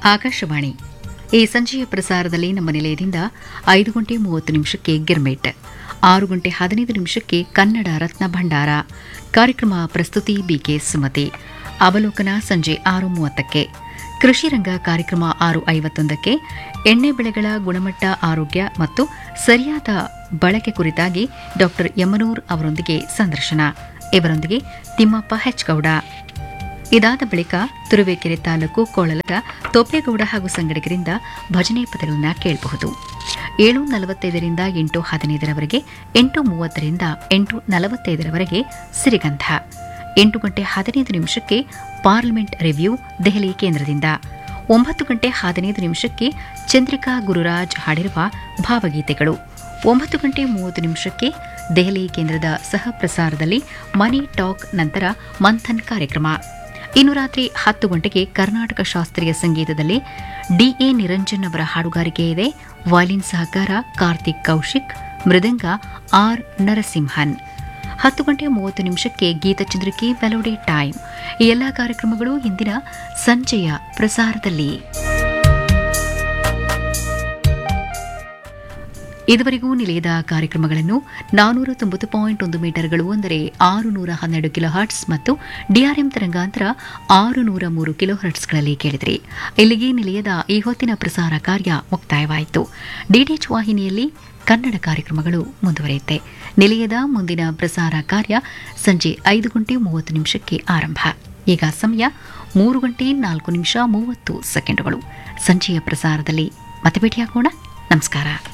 ಆಕಾಶವಾಣಿ ಈ ಸಂಜೆಯ ಪ್ರಸಾರದಲ್ಲಿ ನಮ್ಮ ನಿಲಯದಿಂದ ಐದು ಗಂಟೆ ಮೂವತ್ತು ನಿಮಿಷಕ್ಕೆ ಗಿರ್ಮೆಟ್ ಆರು ಗಂಟೆ ಹದಿನೈದು ನಿಮಿಷಕ್ಕೆ ಕನ್ನಡ ರತ್ನ ಭಂಡಾರ ಕಾರ್ಯಕ್ರಮ ಪ್ರಸ್ತುತಿ ಬಿಕೆ ಸುಮತಿ ಅವಲೋಕನ ಸಂಜೆ ಆರು ಮೂವತ್ತಕ್ಕೆ ಕೃಷಿ ರಂಗ ಕಾರ್ಯಕ್ರಮ ಆರು ಐವತ್ತೊಂದಕ್ಕೆ ಎಣ್ಣೆ ಬೆಳೆಗಳ ಗುಣಮಟ್ಟ ಆರೋಗ್ಯ ಮತ್ತು ಸರಿಯಾದ ಬಳಕೆ ಕುರಿತಾಗಿ ಡಾ ಯಮನೂರ್ ಅವರೊಂದಿಗೆ ಸಂದರ್ಶನ ಇವರೊಂದಿಗೆ ತಿಮ್ಮಪ್ಪ ಹೆಚ್ಗೌಡ ಇದಾದ ಬಳಿಕ ತುರುವೇಕೆರೆ ತಾಲೂಕು ಕೋಳಲದ ತೊಪ್ಪೇಗೌಡ ಹಾಗೂ ಸಂಗಡಿಗರಿಂದ ಭಜನೆ ಪದಗಳನ್ನ ಕೇಳಬಹುದು ಏಳು ನಲವತ್ತೈದರಿಂದ ಎಂಟು ಹದಿನೈದರವರೆಗೆ ಎಂಟು ಮೂವತ್ತರಿಂದ ಎಂಟು ನಲವತ್ತೈದರವರೆಗೆ ಸಿರಿಗಂಧ ಎಂಟು ಗಂಟೆ ಹದಿನೈದು ನಿಮಿಷಕ್ಕೆ ಪಾರ್ಲಿಮೆಂಟ್ ರಿವ್ಯೂ ದೆಹಲಿ ಕೇಂದ್ರದಿಂದ ಒಂಬತ್ತು ಗಂಟೆ ಹದಿನೈದು ನಿಮಿಷಕ್ಕೆ ಚಂದ್ರಿಕಾ ಗುರುರಾಜ್ ಹಾಡಿರುವ ಭಾವಗೀತೆಗಳು ಒಂಬತ್ತು ಗಂಟೆ ಮೂವತ್ತು ನಿಮಿಷಕ್ಕೆ ದೆಹಲಿ ಕೇಂದ್ರದ ಸಹ ಪ್ರಸಾರದಲ್ಲಿ ಮನಿ ಟಾಕ್ ನಂತರ ಮಂಥನ್ ಕಾರ್ಯಕ್ರಮ ಇನ್ನು ರಾತ್ರಿ ಹತ್ತು ಗಂಟೆಗೆ ಕರ್ನಾಟಕ ಶಾಸ್ತ್ರೀಯ ಸಂಗೀತದಲ್ಲಿ ಡಿಎ ನಿರಂಜನ್ ಅವರ ಹಾಡುಗಾರಿಕೆ ಇದೆ ವಾಲಿನ್ ಸಹಕಾರ ಕಾರ್ತಿಕ್ ಕೌಶಿಕ್ ಮೃದಂಗ ಆರ್ ನರಸಿಂಹನ್ ಹತ್ತು ಗಂಟೆ ಮೂವತ್ತು ನಿಮಿಷಕ್ಕೆ ಗೀತಚಂದ್ರಿಕೆ ಮೆಲೋಡಿ ಟೈಮ್ ಈ ಎಲ್ಲ ಕಾರ್ಯಕ್ರಮಗಳು ಇಂದಿನ ಸಂಜೆಯ ಪ್ರಸಾರದಲ್ಲಿ ಇದುವರೆಗೂ ನಿಲಯದ ಕಾರ್ಯಕ್ರಮಗಳನ್ನು ನಾನೂರ ತೊಂಬತ್ತು ಪಾಯಿಂಟ್ ಒಂದು ಮೀಟರ್ಗಳು ಅಂದರೆ ಆರು ನೂರ ಹನ್ನೆರಡು ಕಿಲೋ ಹರ್ಟ್ಸ್ ಮತ್ತು ಡಿಆರ್ಎಂ ತರಂಗಾಂತರ ಆರು ನೂರ ಮೂರು ಕಿಲೋ ಹರ್ಟ್ಸ್ಗಳಲ್ಲಿ ಕೇಳಿದ್ರಿ ಇಲ್ಲಿಗೆ ನಿಲಯದ ಈ ಹೊತ್ತಿನ ಪ್ರಸಾರ ಕಾರ್ಯ ಮುಕ್ತಾಯವಾಯಿತು ಡಿಡಿಎಚ್ ವಾಹಿನಿಯಲ್ಲಿ ಕನ್ನಡ ಕಾರ್ಯಕ್ರಮಗಳು ಮುಂದುವರಿಯುತ್ತೆ ನಿಲಯದ ಮುಂದಿನ ಪ್ರಸಾರ ಕಾರ್ಯ ಸಂಜೆ ಐದು ಗಂಟೆ ಮೂವತ್ತು ನಿಮಿಷಕ್ಕೆ ಆರಂಭ ಈಗ ಸಮಯ ಮೂರು ಗಂಟೆ ನಾಲ್ಕು ನಿಮಿಷ ಮೂವತ್ತು ಸೆಕೆಂಡುಗಳು ಸಂಜೆಯ ಪ್ರಸಾರದಲ್ಲಿ ಮತ್ತೆ ಭೇಟಿಯಾಗೋಣ ನಮಸ್ಕಾರ